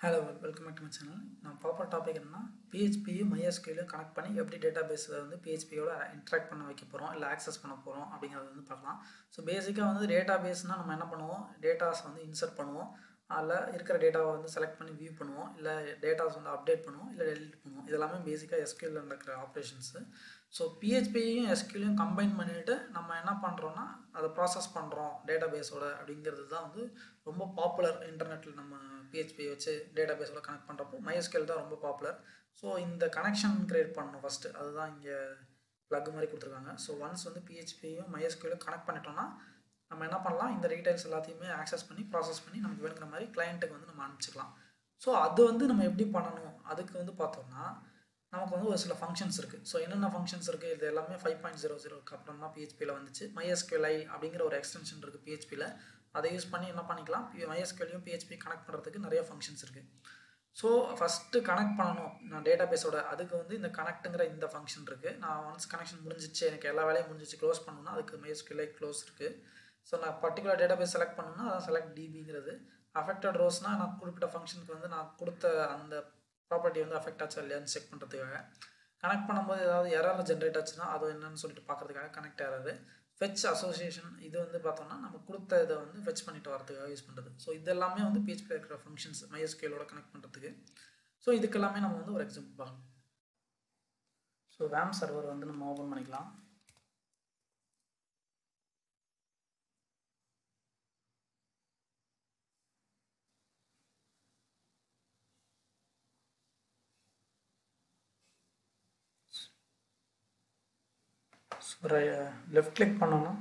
hello welcome back to my channel நான் பார்ப்ப topic என்னன்னா பிஹெச்பியும் மைஎஸ்கியூலையும் கனெக்ட் பண்ணி எப்படி டேட்டா பேஸில் வந்து பிஹெச்பியோட இன்ட்ராக்ட் பண்ண வைக்க போகிறோம் இல்லை ஆக்சஸ் பண்ண போகிறோம் அப்படிங்கிறத வந்து பார்க்கலாம் ஸோ பேசிக்காக வந்து டேட்டா பேஸ்னால் நம்ம என்ன பண்ணுவோம் டேட்டாஸ் வந்து இன்சர்ட் பண்ணுவோம் அதில் இருக்கிற டேட்டாவை வந்து செலக்ட் பண்ணி வியூ பண்ணுவோம் இல்லை டேட்டாஸ் வந்து அப்டேட் பண்ணுவோம் இல்லை டெலிட் பண்ணுவோம் இதெல்லாமே பேசிக்காக எஸ்கியூவில் நடக்கிற ஆப்ரேஷன்ஸு ஸோ பிஹெச்பியையும் எஸ்கியூலையும் கம்பைன் பண்ணிவிட்டு நம்ம என்ன பண்ணுறோன்னா அதை ப்ராசஸ் பண்ணுறோம் டேட்டா பேஸோட அப்படிங்கிறது தான் வந்து ரொம்ப பாப்புலர் இன்டர்நெட்டில் நம்ம பிஹெச்பி வச்சு டேட்டா பேஸோட கனெக்ட் பண்ணுறப்போ மைஎஸ்கியூல் தான் ரொம்ப பாப்புலர் ஸோ இந்த கனெக்ஷன் க்ரியேட் பண்ணணும் ஃபஸ்ட்டு அதுதான் இங்கே ப்ளக் மாதிரி கொடுத்துருக்காங்க ஸோ ஒன்ஸ் வந்து பிஹெச்பியும் மைஎஸ்கியூலையும் கனெக்ட் பண்ணிட்டோம்னா நம்ம என்ன பண்ணலாம் இந்த டீடைல்ஸ் எல்லாத்தையுமே ஆக்சஸ் பண்ணி ப்ராசஸ் பண்ணி நமக்கு வேணுங்கிற மாதிரி கிளைண்ட்டுக்கு வந்து நம்ம அனுப்பிச்சிக்கலாம் ஸோ அது வந்து நம்ம எப்படி பண்ணணும் அதுக்கு வந்து பார்த்தோம்னா நமக்கு வந்து ஒரு சில ஃபங்க்ஷன்ஸ் இருக்குது ஸோ என்னென்ன ஃபங்க்ஷன்ஸ் இருக்குது இது எல்லாமே ஃபைவ் பாயிண்ட் ஜீரோ ஜீரோக்கு அப்புறம் தான் பிஹெச்பியில் வந்துச்சு மைஎஸ்கியூஎல்ஐ அப்படிங்கிற ஒரு எக்ஸ்டென்ஷன் இருக்குது பிஹெச்பியில் அதை யூஸ் பண்ணி என்ன பண்ணிக்கலாம் மைஎஸ்கியூலையும் பிஹெச்பி கனெக்ட் பண்ணுறதுக்கு நிறைய ஃபங்க்ஷன்ஸ் இருக்குது ஸோ ஃபஸ்ட்டு கனெக்ட் பண்ணணும் நான் டேட்டா பேஸோட அதுக்கு வந்து இந்த கனெக்ட்டுங்கிற இந்த ஃபங்க்ஷன் இருக்குது நான் ஒன்ஸ் கனெக்ஷன் முடிஞ்சிச்சு எனக்கு எல்லா வேலையும் முடிஞ்சிச்சு க்ளோஸ் பண்ணணும்னா அதுக்கு மைஎஸ்கியூஎல்ஐ க்ளோஸ் இருக்குது ஸோ நான் பர்டிகுலர் டேட்டா பேஸ் செலக்ட் பண்ணணும்னா அதான் செலக்ட் டிபிங்கிறது அஃபெக்டட் ரோஸ்னால் நான் குறிப்பிட்ட ஃபங்க்ஷனுக்கு வந்து நான் கொடுத்த அந்த ப்ராப்பர்ட்டி வந்து அஃபெக்ட் ஆச்சா இல்லையான்னு செக் பண்ணுறதுக்காக கனெக்ட் பண்ணும்போது ஏதாவது எரர் ஜென்ரேட் ஆச்சுன்னா அது என்னன்னு சொல்லிட்டு பார்க்குறதுக்காக கனெக்ட் ஆகிறது ஃபெச் அசோசியேஷன் இது வந்து பார்த்தோம்னா நம்ம கொடுத்த இதை வந்து ஃபெச் பண்ணிட்டு வரதுக்காக யூஸ் பண்ணுறது ஸோ இது எல்லாமே வந்து பிஹெச்பி இருக்கிற ஃபங்க்ஷன்ஸ் மைஎஸ்கேலோட கனெக்ட் பண்ணுறதுக்கு ஸோ இதுக்கு எல்லாமே நம்ம வந்து ஒரு எக்ஸாம்பிள் பார்க்கலாம் ஸோ வேம் சர்வர் வந்து நம்ம ஓப்பன் பண்ணிக்கலாம் ஸோ லெஃப்ட் கிளிக் பண்ணோன்னா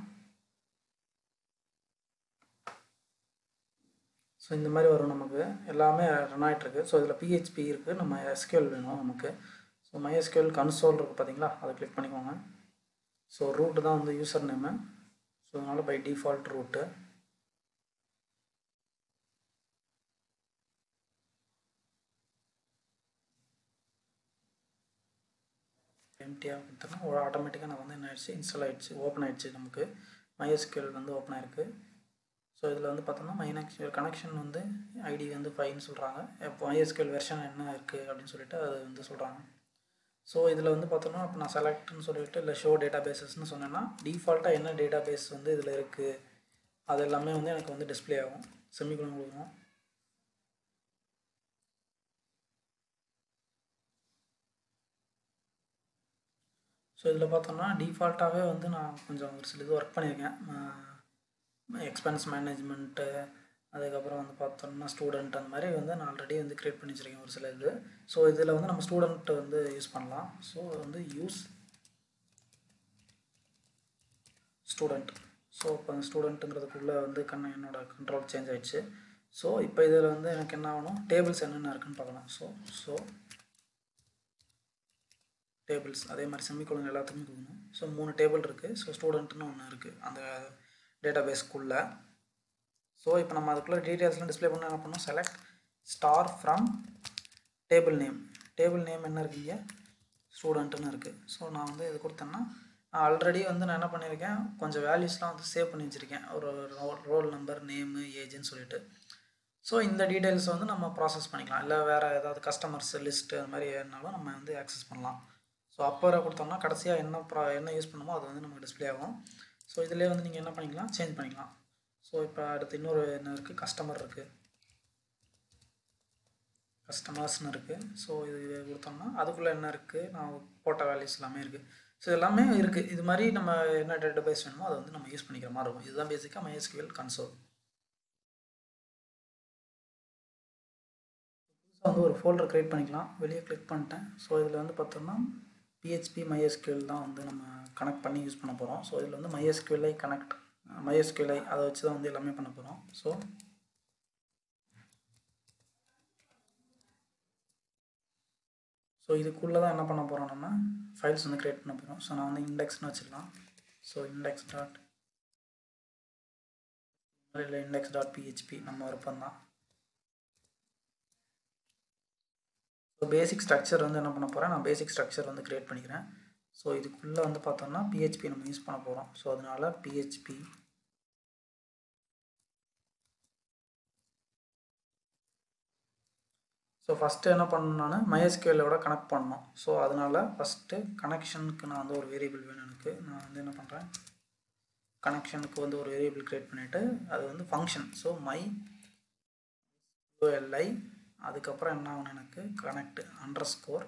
ஸோ இந்த மாதிரி வரும் நமக்கு எல்லாமே ரன் ஆகிட்டுருக்கு ஸோ இதில் பிஹெச்பி இருக்குது நம்ம எஸ்கியூஎல் வேணும் நமக்கு ஸோ மைஎஸ்கியூஎல் கன்சோல் இருக்குது பார்த்தீங்களா அதை கிளிக் பண்ணிக்கோங்க ஸோ ரூட்டு தான் வந்து யூசர் நேமு ஸோ அதனால் பை டிஃபால்ட் ரூட்டு எம்டியாக கொடுத்தோன்னா ஒரு ஆட்டோமேட்டிக்காக நான் வந்து என்ன ஆயிடுச்சு இன்ஸ்டால் ஆகிடுச்சு ஓப்பன் ஆகிடுச்சு நமக்கு மைஎஸ்கியூஎல் வந்து ஓப்பன் ஆயிருக்கு ஸோ இதில் வந்து பார்த்தோம்னா மைனக்ஸ்கியூஎல் கனெக்ஷன் வந்து ஐடி வந்து ஃபைன்னு சொல்கிறாங்க இப்போ மைஎஸ்கியூஎல் வெர்ஷன் என்ன இருக்குது அப்படின்னு சொல்லிட்டு அது வந்து சொல்கிறாங்க ஸோ இதில் வந்து பார்த்தோம்னா இப்போ நான் செலக்ட்னு சொல்லிட்டு இல்லை ஷோ டேட்டா பேசஸ்ன்னு சொன்னேன்னா டிஃபால்ட்டாக என்ன டேட்டா பேஸ் வந்து இதில் இருக்குது அது எல்லாமே வந்து எனக்கு வந்து டிஸ்பிளே ஆகும் செமிகுலம் கொடுக்கணும் ஸோ இதில் பார்த்தோம்னா டிஃபால்ட்டாகவே வந்து நான் கொஞ்சம் ஒரு சில இது ஒர்க் பண்ணியிருக்கேன் எக்ஸ்பென்ஸ் மேனேஜ்மெண்ட்டு அதுக்கப்புறம் வந்து பார்த்தோம்னா ஸ்டூடெண்ட் அந்த மாதிரி வந்து நான் ஆல்ரெடி வந்து க்ரியேட் பண்ணி வச்சுருக்கேன் ஒரு சில இது ஸோ இதில் வந்து நம்ம ஸ்டூடெண்ட் வந்து யூஸ் பண்ணலாம் ஸோ வந்து யூஸ் ஸ்டூடெண்ட் ஸோ இப்போ அந்த ஸ்டூடெண்ட்டுங்கிறதுக்குள்ளே வந்து கண்ண என்னோடய கண்ட்ரோல் சேஞ்ச் ஆகிடுச்சு ஸோ இப்போ இதில் வந்து எனக்கு என்ன ஆகணும் டேபிள்ஸ் என்னென்ன இருக்குன்னு பார்க்கலாம் ஸோ ஸோ டேபிள்ஸ் அதே மாதிரி செமிகோலன் எல்லாத்துக்குமே கொடுக்கணும் ஸோ மூணு டேபிள் இருக்குது ஸோ ஸ்டூடெண்ட்னு ஒன்று இருக்குது அந்த டேட்டா பேஸ்க்குள்ளே ஸோ இப்போ நம்ம அதுக்குள்ளே டீட்டெயில்ஸ்லாம் டிஸ்பிளே பண்ண என்ன பண்ணணும் select star from table name table name என்ன இருக்குங்க ஸ்டூடெண்ட்டுன்னு இருக்குது ஸோ நான் வந்து இது கொடுத்தேன்னா நான் ஆல்ரெடி வந்து நான் என்ன பண்ணியிருக்கேன் கொஞ்சம் வேல்யூஸ்லாம் வந்து சேவ் பண்ணி வச்சுருக்கேன் ஒரு ரோல் நம்பர் நேமு ஏஜ்னு சொல்லிட்டு ஸோ இந்த டீட்டெயில்ஸ் வந்து நம்ம ப்ராசஸ் பண்ணிக்கலாம் இல்லை வேறு ஏதாவது கஸ்டமர்ஸ் லிஸ்ட்டு அது மாதிரி எதுனாலும் நம்ம வந்து ஆக்சஸ் பண்ணலாம் ஸோ அப்போ கொடுத்தோம்னா கடைசியாக என்ன ப்ரா என்ன யூஸ் பண்ணுமோ அது வந்து நமக்கு டிஸ்பிளே ஆகும் ஸோ இதிலே வந்து நீங்கள் என்ன பண்ணிக்கலாம் சேஞ்ச் பண்ணிக்கலாம் ஸோ இப்போ அடுத்து இன்னொரு என்ன இருக்குது கஸ்டமர் இருக்குது கஸ்டமர்ஸ்னு இருக்குது ஸோ இது கொடுத்தோம்னா அதுக்குள்ளே என்ன இருக்குது நான் போட்ட வேல்யூஸ் எல்லாமே இருக்குது ஸோ எல்லாமே இருக்குது இது மாதிரி நம்ம என்ன டேட்டா பேஸ் வேணுமோ அதை வந்து நம்ம யூஸ் பண்ணிக்கிற மாதிரி இருக்கும் இதுதான் பேசிக்காக மைஎஸ்கியூஎல் கன்சோல் புதுசாக வந்து ஒரு ஃபோல்டர் க்ரியேட் பண்ணிக்கலாம் வெளியே கிளிக் பண்ணிட்டேன் ஸோ இதில் வந்து பார்த்தோம்னா பிஹெச்பி மைஎஸ்கியூஎல் தான் வந்து நம்ம கனெக்ட் பண்ணி யூஸ் பண்ண போகிறோம் ஸோ இதில் வந்து மைஎஸ்கியூஎல்ஐ கனெக்ட் மைஎஸ்கியூஎல்ஐ அதை வச்சு தான் வந்து எல்லாமே பண்ண போகிறோம் ஸோ ஸோ இதுக்குள்ளே தான் என்ன பண்ண போகிறோம் நம்ம ஃபைல்ஸ் வந்து க்ரியேட் பண்ண போகிறோம் ஸோ நான் வந்து இண்டெக்ஸ்னு வச்சுக்கலாம் ஸோ இண்டெக்ஸ் டாட் இல்லை இண்டெக்ஸ் டாட் பிஹெச்பி நம்ம விருப்பம் தான் ஸோ பேசிக் ஸ்ட்ரக்சர் வந்து என்ன பண்ண போகிறேன் நான் பேசிக் ஸ்ட்ரக்சர் வந்து க்ரியேட் பண்ணிக்கிறேன் ஸோ இதுக்குள்ளே வந்து பார்த்தோம்னா பிஹெச்பி நம்ம யூஸ் பண்ண போகிறோம் ஸோ அதனால் பிஹெச்பி ஸோ ஃபஸ்ட்டு என்ன பண்ணணும் நான் MySQL-ஓட கனெக்ட் பண்ணணும் ஸோ அதனால ஃபஸ்ட்டு கனெக்ஷனுக்கு நான் வந்து ஒரு வேரியபிள் வேணும் எனக்கு நான் வந்து என்ன பண்ணுறேன் கனெக்ஷனுக்கு வந்து ஒரு வேரியபிள் க்ரியேட் பண்ணிவிட்டு அது வந்து ஃபங்க்ஷன் ஸோ மை யூஎல்ஐ அதுக்கப்புறம் என்ன ஆகணும் எனக்கு connect underscore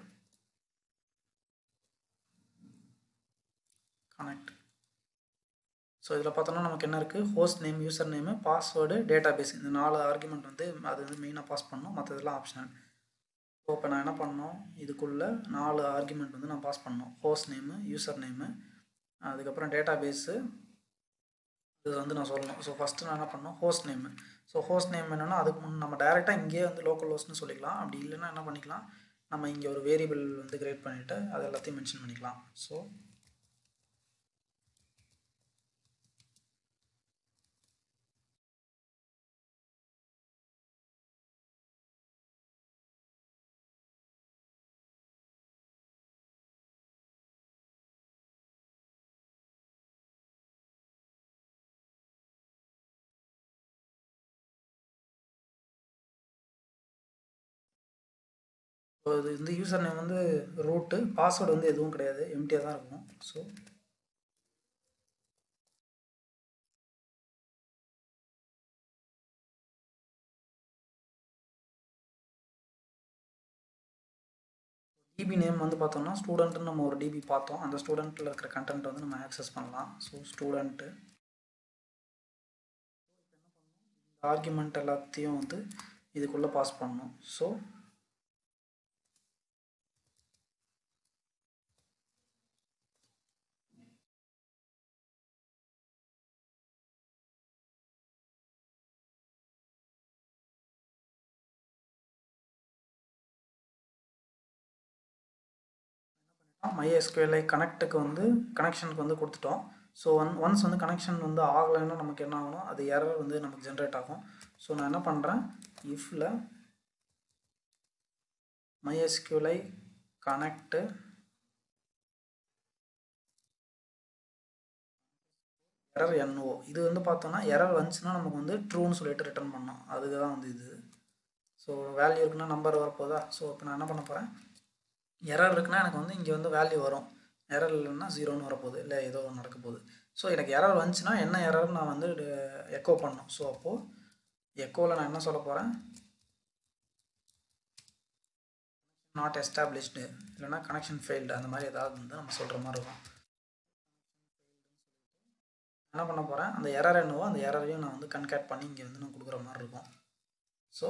connect so இதில் பார்த்தோம்னா நமக்கு என்ன இருக்குது host name user name password data base argument நாலு ஆர்குமெண்ட் வந்து அது வந்து மெயினாக பாஸ் பண்ணணும் மற்றதெல்லாம் ஆப்ஷனல் ஸோ இப்போ நான் என்ன பண்ணணும் இதுக்குள்ளே நாலு ஆர்குமெண்ட் வந்து நான் பாஸ் பண்ணணும் ஹோஸ்ட் நேமு யூசர் நேமு அதுக்கப்புறம் டேட்டா பேஸு இது வந்து நான் சொல்லணும் ஸோ ஃபஸ்ட்டு நான் என்ன பண்ணணும் host name so host name என்னென்னா அதுக்கு முன் நம்ம டேரெக்டாக இங்கேயே வந்து லோக்கல் ஹோஸ்ட்னு சொல்லிக்கலாம் அப்படி இல்லைன்னா என்ன பண்ணிக்கலாம் நம்ம இங்கே ஒரு வேரியபிள் வந்து கிரியேட் பண்ணிவிட்டு அது எல்லாத்தையும் மென்ஷன் பண்ணிக்கலாம் ஸோ ஸோ இது வந்து யூசர் நேம் வந்து ரூட்டு பாஸ்வேர்டு வந்து எதுவும் கிடையாது எம்டியாக தான் இருக்கும் ஸோ டிபி நேம் வந்து பார்த்தோம்னா ஸ்டூடெண்ட்டுன்னு நம்ம ஒரு டிபி பார்த்தோம் அந்த ஸ்டூடெண்ட்டில் இருக்கிற கண்டென்ட் வந்து நம்ம ஆக்சஸ் பண்ணலாம் ஸோ ஸ்டூடெண்ட்டு ஆர்குமெண்ட் எல்லாத்தையும் வந்து இதுக்குள்ளே பாஸ் பண்ணணும் ஸோ MySQLi கனெக்ட்டுக்கு வந்து கனெக்ஷனுக்கு வந்து கொடுத்துட்டோம் ஸோ ஒன் ஒன்ஸ் வந்து கனெக்ஷன் வந்து ஆகலைன்னா நமக்கு என்ன ஆகணும் அது எரர் வந்து நமக்கு ஜென்ரேட் ஆகும் ஸோ நான் என்ன பண்ணுறேன் இஃப்பில் MySQLi கனெக்ட்டு எரர் என்ஓ இது வந்து பார்த்தோம்னா எரர் வந்துச்சுன்னா நமக்கு வந்து ட்ரூன்னு சொல்லிட்டு ரிட்டர்ன் பண்ணோம் அதுக்கு தான் வந்து இது ஸோ வேல்யூ இருக்குன்னா நம்பர் வரப்போதா ஸோ இப்போ நான் என்ன பண்ண போகிறேன் எரர் இருக்குன்னா எனக்கு வந்து இங்கே வந்து வேல்யூ வரும் எரர் இல்லைன்னா ஜீரோன்னு வரப்போகுது இல்லை ஏதோ ஒன்று நடக்க போகுது ஸோ எனக்கு எரர் வந்துச்சுன்னா என்ன எரர் நான் வந்து எக்கோ பண்ணணும் ஸோ அப்போது எக்கோவில் நான் என்ன சொல்ல போகிறேன் நாட் எஸ்டாப்ளிஷ்டு இல்லைன்னா கனெக்ஷன் ஃபெயில்டு அந்த மாதிரி ஏதாவது வந்து நம்ம சொல்கிற மாதிரி இருக்கும் என்ன பண்ண போகிறேன் அந்த எரர் என்னவோ அந்த எரரையும் நான் வந்து கன்கேட் பண்ணி இங்கே வந்து நான் கொடுக்குற மாதிரி இருக்கும் ஸோ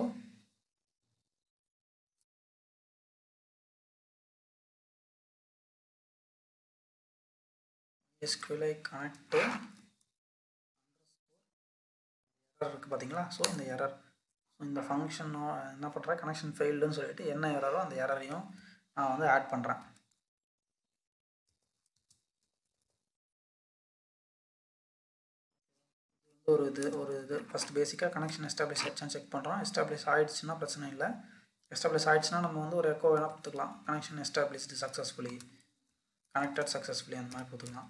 SQLi கனெக்ட் எரர் இருக்குது பார்த்தீங்களா ஸோ இந்த எரர் ஸோ இந்த ஃபங்க்ஷன் என்ன பண்ணுறேன் கனெக்ஷன் ஃபெயில்டுன்னு சொல்லிட்டு என்ன எரரோ அந்த எரரையும் நான் வந்து ஆட் பண்ணுறேன் ஒரு இது ஒரு இது ஃபஸ்ட் பேசிக்காக கனெக்ஷன் எஸ்டாப்ளிஷ் ஆயிடுச்சான்னு செக் பண்ணுறோம் எஸ்டாப்ளிஷ் ஆயிடுச்சுன்னா பிரச்சனை இல்லை எஸ்டாப்ளிஷ் ஆயிடுச்சுன்னா நம்ம வந்து ஒரு எக்கோ வேணால் கொடுத்துக்கலாம் connection established successfully connected successfully அந்த மாதிரி கொடுத்துக்கலாம்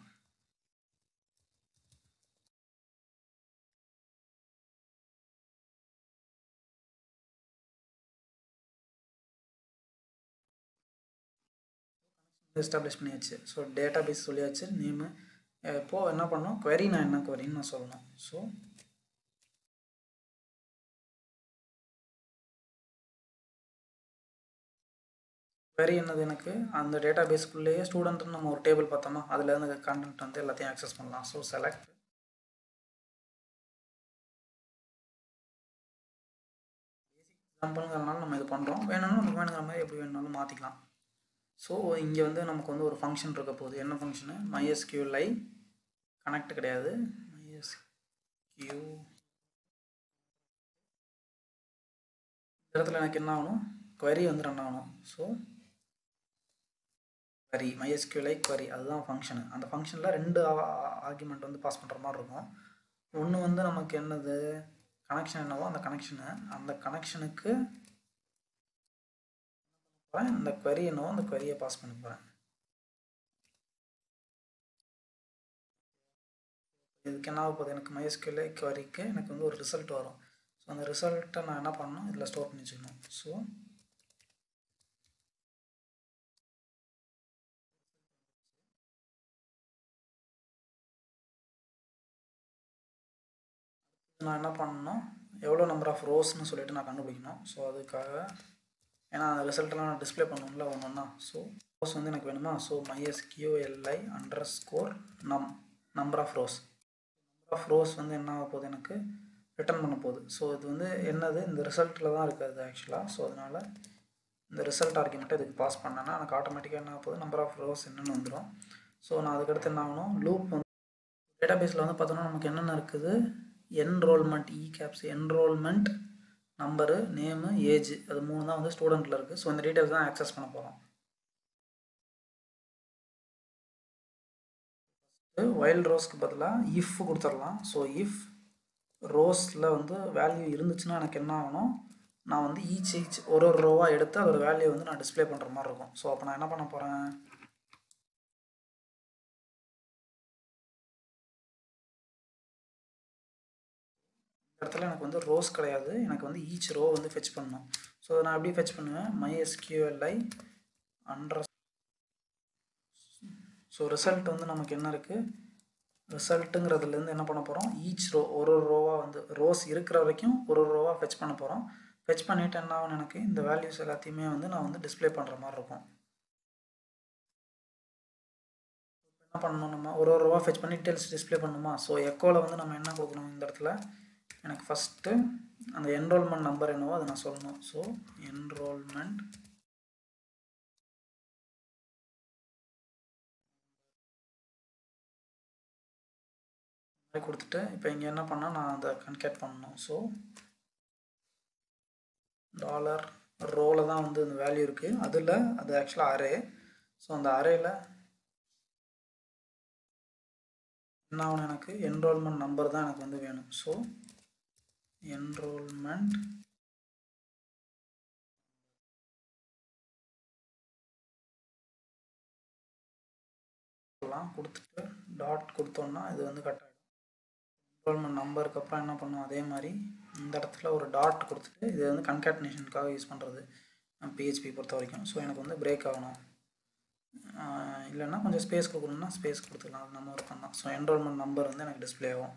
எஸ்டாப்ளிஷ் பண்ணியாச்சு ஸோ டேட்டா பேஸ் சொல்லியாச்சு நேமு இப்போது என்ன பண்ணணும் query நான் என்ன queryன்னு நான் சொல்லணும் ஸோ query என்னது எனக்கு அந்த டேட்டா பேஸ்க்குள்ளேயே ஸ்டூடெண்ட்னு நம்ம ஒரு டேபிள் பார்த்தோமா அதில் இருந்து கண்டென்ட் வந்து எல்லாத்தையும் ஆக்சஸ் பண்ணலாம் ஸோ செலக்ட் எக்ஸாம்பிள்ங்கிறனால நம்ம இது பண்ணுறோம் வேணும்னா நமக்கு வேணுங்கிற மாதிரி எப்படி வேணுனாலும் மாற்றிக்கலாம் ஸோ இங்கே வந்து நமக்கு வந்து ஒரு ஃபங்க்ஷன் இருக்க போகுது என்ன ஃபங்க்ஷனு MySQLi கனெக்ட் கிடையாது MySQ இந்த இடத்துல எனக்கு என்ன ஆகணும் query வந்து ரன் ஆகணும் ஸோ query MySQLi query அதுதான் ஃபங்க்ஷனு அந்த ஃபங்க்ஷனில் ரெண்டு ஆர்குமெண்ட் வந்து பாஸ் பண்ணுற மாதிரி இருக்கும் ஒன்று வந்து நமக்கு என்னது கனெக்ஷன் என்னவோ அந்த கனெக்ஷனு அந்த கனெக்ஷனுக்கு இந்த query என்னவோ அந்த queryயை பாஸ் பண்ண போகிறேன் இதுக்கு என்ன ஆக போகுது எனக்கு MySQL queryக்கு எனக்கு வந்து ஒரு ரிசல்ட் வரும் ஸோ அந்த ரிசல்ட்டை நான் என்ன பண்ணணும் இதில் ஸ்டோர் பண்ணி வச்சுக்கணும் ஸோ நான் என்ன பண்ணணும் எவ்வளோ நம்பர் ஆஃப் ரோஸ்னு சொல்லிட்டு நான் கண்டுபிடிக்கணும் ஸோ அதுக்காக ஏன்னா அந்த ரிசல்ட்லாம் நான் டிஸ்பிளே பண்ணணும்ல ஒன்று ஒன்றா ஸோ ரோஸ் வந்து எனக்கு வேணுமா ஸோ மைஎஸ்கியூஎல்ஐ அண்டர் ஸ்கோர் நம் number of rows number of rows வந்து என்ன ஆக போகுது எனக்கு ரிட்டர்ன் பண்ண போகுது ஸோ இது வந்து என்னது இந்த ரிசல்ட்டில் தான் இருக்குது ஆக்சுவலாக ஸோ அதனால் இந்த ரிசல்ட் ஆர்குமெண்ட்டை இதுக்கு பாஸ் பண்ணேன்னா எனக்கு ஆட்டோமேட்டிக்காக என்ன ஆக போகுது நம்பர் ஆஃப் ரோஸ் என்னென்னு வந்துடும் ஸோ நான் அதுக்கடுத்து என்ன ஆகணும் லூப் வந்து டேட்டா பேஸில் வந்து பார்த்தோன்னா நமக்கு என்னென்ன இருக்குது enrolment E caps enrolment number name age அது மூணு தான் வந்து ஸ்டூடெண்ட்டில் இருக்குது ஸோ இந்த டீட்டெயில்ஸ் தான் ஆக்சஸ் பண்ண போகிறோம் வைல்ட் ரோஸ்க்கு பதிலாக இஃப் கொடுத்துடலாம் ஸோ இஃப் ரோஸில் வந்து வேல்யூ இருந்துச்சுன்னா எனக்கு என்ன ஆகணும் நான் வந்து ஈச் ஈச் ஒரு ஒரு ரோவாக எடுத்து அதோட வேல்யூ வந்து நான் டிஸ்பிளே பண்ணுற மாதிரி இருக்கும் ஸோ அப்போ நான் என்ன பண்ண போகிறேன் இடத்துல எனக்கு வந்து ரோஸ் கிடையாது எனக்கு வந்து ஈச் ரோ வந்து ஃபெச் பண்ணணும் ஸோ நான் எப்படி ஃபெச் பண்ணுவேன் மைஎஸ்கியூஎல்ஐ அண்டர் ஸோ ரிசல்ட் வந்து நமக்கு என்ன இருக்குது ரிசல்ட்டுங்கிறதுலேருந்து என்ன பண்ண போகிறோம் ஈச் ரோ ஒரு ஒரு ரோவாக வந்து ரோஸ் இருக்கிற வரைக்கும் ஒரு ஒரு ரோவாக ஃபெச் பண்ண போகிறோம் ஃபெச் பண்ணிவிட்டு என்ன ஆகும் எனக்கு இந்த வேல்யூஸ் எல்லாத்தையுமே வந்து நான் வந்து டிஸ்பிளே பண்ணுற மாதிரி இருக்கும் என்ன பண்ணணும் நம்ம ஒரு ஒரு ரோவாக ஃபெச் பண்ணி டீட்டெயில்ஸ் டிஸ்பிளே பண்ணணுமா ஸோ எக்கோவில் வந்து நம்ம என்ன கொடுக்கணும் இந்த இடத்துல எனக்கு ஃபஸ்ட்டு அந்த என்ரோல்மெண்ட் நம்பர் என்னவோ அதை நான் சொல்லணும் ஸோ என்ரோல்மெண்ட் மாதிரி கொடுத்துட்டு இப்போ இங்கே என்ன பண்ணால் நான் அதை கன்கேட் பண்ணணும் ஸோ டாலர் ரோவில் தான் வந்து இந்த வேல்யூ இருக்குது அதில் அது ஆக்சுவலாக அரே ஸோ அந்த அரேயில் என்ன ஆகணும் எனக்கு என்ரோல்மெண்ட் நம்பர் தான் எனக்கு வந்து வேணும் ஸோ என்ரோல்மெண்ட் கொடுத்துட்டு டாட் கொடுத்தோன்னா இது வந்து கட் ஆகிடும் என்ரோல்மெண்ட் நம்பருக்கு அப்புறம் என்ன பண்ணும் அதே மாதிரி இந்த இடத்துல ஒரு டாட் கொடுத்துட்டு இது வந்து கன்கேட்னேஷனுக்காக யூஸ் பண்ணுறது பிஹெச்பி பொறுத்த வரைக்கும் ஸோ எனக்கு வந்து பிரேக் ஆகணும் இல்லைன்னா கொஞ்சம் ஸ்பேஸ் கொடுக்கணும்னா ஸ்பேஸ் கொடுத்துக்கலாம் அது நம்ம விருப்பம் தான் ஸோ என்ரோல்மெண்ட் நம்பர் வந்து எனக்கு டிஸ்பிளே ஆகும்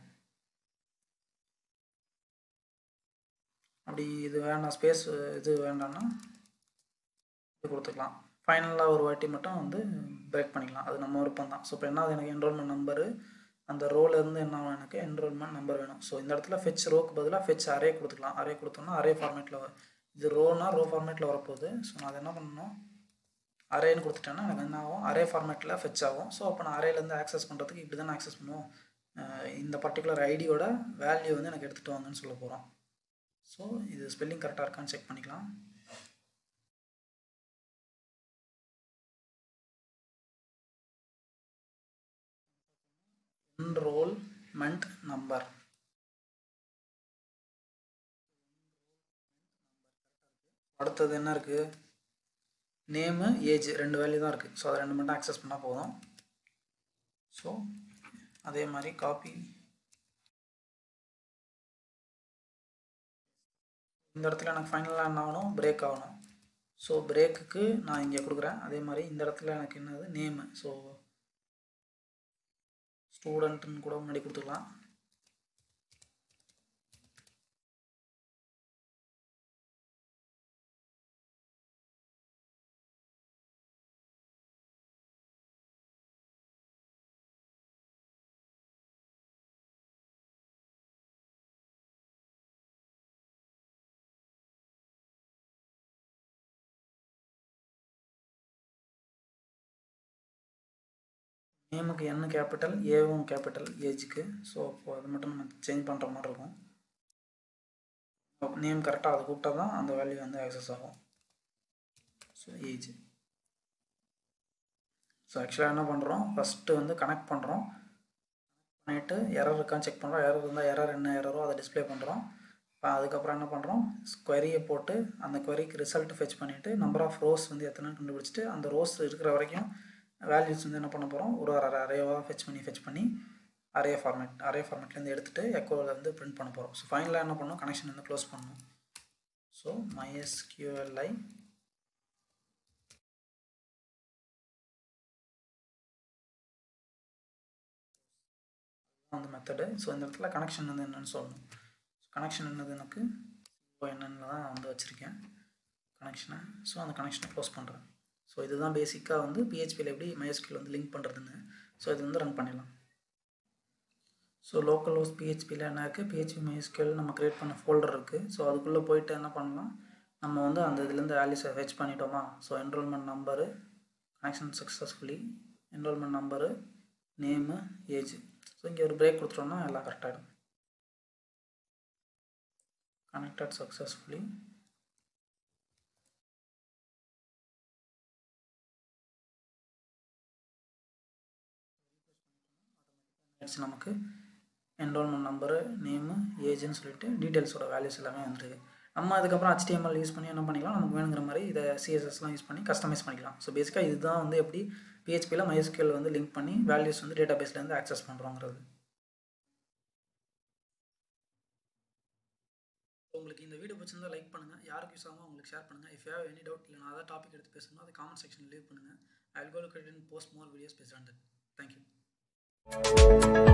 அப்படி இது வேண்டாம் ஸ்பேஸ் இது வேண்டாம்னா இது கொடுத்துக்கலாம் ஃபைனலாக ஒரு வாட்டி மட்டும் வந்து பிரேக் பண்ணிக்கலாம் அது நம்ம விருப்பம் தான் ஸோ இப்போ என்ன எனக்கு என்ரோல்மெண்ட் நம்பரு அந்த ரோலேருந்து என்ன ஆகும் எனக்கு என்ரோல்மெண்ட் நம்பர் வேணும் ஸோ இந்த இடத்துல ஃபெச் ரோக்கு பதிலாக ஃபெச் அரே கொடுத்துக்கலாம் அரே கொடுத்தோம்னா அரே ஃபார்மேட்டில் இது ரோனா ரோ ஃபார்மேட்டில் வரப்போகுது ஸோ நான் அதை என்ன பண்ணணும் அரேன்னு கொடுத்துட்டேன்னா எனக்கு என்ன ஆகும் அரே ஃபார்மேட்டில் ஃபெச் ஆகும் ஸோ அப்போ நான் அரேலேருந்து ஆக்சஸ் பண்ணுறதுக்கு இப்படி தான் ஆக்சஸ் பண்ணுவோம் இந்த பர்டிகுலர் ஐடியோட வேல்யூ வந்து எனக்கு எடுத்துகிட்டு வாங்கன்னு சொல்ல போகிறோம் ஸோ இது ஸ்பெல்லிங் கரெக்டாக இருக்கான்னு செக் பண்ணிக்கலாம் என்ரோல்மெண்ட் நம்பர் அடுத்தது என்ன இருக்குது நேமு ஏஜ் ரெண்டு வேல்யூ தான் இருக்குது ஸோ அதை ரெண்டு மட்டும் ஆக்சஸ் பண்ணால் போதும் ஸோ அதே மாதிரி காப்பி இந்த இடத்துல எனக்கு ஃபைனலாக என்ன ஆகணும் பிரேக் ஆகணும் ஸோ பிரேக்குக்கு நான் இங்கே கொடுக்குறேன் அதே மாதிரி இந்த இடத்துல எனக்கு என்னது நேமு ஸோ ஸ்டூடெண்ட்டுன்னு கூட முன்னாடி கொடுத்துக்கலாம் நேமுக்கு என்ன கேபிட்டல் ஏவும் கேபிட்டல் ஏஜுக்கு ஸோ அப்போ அது மட்டும் நம்ம சேஞ்ச் பண்ணுற மாதிரி இருக்கும் நேம் கரெக்டாக அதை கூப்பிட்டா தான் அந்த வேல்யூ வந்து ஆக்சஸ் ஆகும் ஸோ ஏஜ் ஸோ ஆக்சுவலாக என்ன பண்ணுறோம் ஃபஸ்ட்டு வந்து கனெக்ட் பண்ணுறோம் பண்ணிவிட்டு எரர் இருக்கான்னு செக் பண்ணுறோம் எரர் இருந்தால் எரர் என்ன எரரோ அதை டிஸ்பிளே பண்ணுறோம் அதுக்கப்புறம் என்ன பண்ணுறோம் ஸ்கொயரியை போட்டு அந்த கொரிக்கு ரிசல்ட் ஃபெச் பண்ணிவிட்டு நம்பர் ஆஃப் ரோஸ் வந்து எத்தனை கண்டுபிடிச்சிட்டு அந்த ரோஸ் இருக்கிற வரைக்கும் வேல்யூஸ் வந்து என்ன பண்ண போகிறோம் ஒரு ஒரு அரேவாக ஃபெச் பண்ணி ஃபெச் பண்ணி அரே ஃபார்மேட் அரே ஃபார்மேட்லேருந்து எடுத்துகிட்டு எக்கோவில் வந்து பிரிண்ட் பண்ண போகிறோம் ஸோ ஃபைனலாக என்ன பண்ணணும் கனெக்ஷன் வந்து க்ளோஸ் பண்ணணும் ஸோ மைஎஸ்கியூஎல்ஐ அந்த மெத்தடு ஸோ இந்த இடத்துல கனெக்ஷன் வந்து என்னென்னு சொல்லணும் கனெக்ஷன் என்னது எனக்கு என்னன்னு தான் வந்து வச்சுருக்கேன் கனெக்ஷனை ஸோ அந்த கனெக்ஷனை க்ளோஸ் பண்ணுறேன் ஸோ இதுதான் பேசிக்காக வந்து பிஹெச்பியில் எப்படி MySQL வந்து லிங்க் பண்ணுறதுன்னு ஸோ இது வந்து ரன் பண்ணிடலாம் ஸோ லோக்கல் ஹோஸ்ட் பிஹெச்பியில் என்ன இருக்குது பிஹெச்பி MySQL நம்ம க்ரியேட் பண்ண ஃபோல்டர் இருக்குது ஸோ அதுக்குள்ளே போயிட்டு என்ன பண்ணலாம் நம்ம வந்து அந்த இதுலேருந்து வேல்யூஸை ஃபெச் பண்ணிட்டோமா so enrolment number connection successfully enrolment number name age so இங்கே ஒரு பிரேக் கொடுத்துட்டோம்னா எல்லாம் கரெக்டாகிடும் connected successfully ஆயிடுச்சு நமக்கு என்ரோல்மெண்ட் நம்பரு நேமு ஏஜ்னு சொல்லிட்டு டீட்டெயில்ஸோட வேல்யூஸ் எல்லாமே வந்துருக்கு நம்ம அதுக்கப்புறம் HTML யூஸ் பண்ணி என்ன பண்ணிக்கலாம் நமக்கு வேணுங்கிற மாதிரி இதை சிஎஸ்எஸ்லாம் யூஸ் பண்ணி கஸ்டமைஸ் பண்ணிக்கலாம் ஸோ பேசிக்காக இதுதான் வந்து எப்படி பிஹெச்பியில் MySQL வந்து லிங்க் பண்ணி வேல்யூஸ் வந்து டேட்டா பேஸ்லேருந்து ஆக்சஸ் பண்ணுறோங்கிறது உங்களுக்கு இந்த வீடியோ பிடிச்சிருந்தா லைக் பண்ணுங்கள் யாருக்கு யூஸ் ஆகும் உங்களுக்கு ஷேர் பண்ணுங்கள் if you have any doubt இல்லை நான் அதாவது டாபிக் எடுத்து பேசணும் அதை காமெண்ட் செக்ஷன் லீவ் பண்ணுங்கள் I will go to post more videos பேசுகிறேன் தேங்க்யூ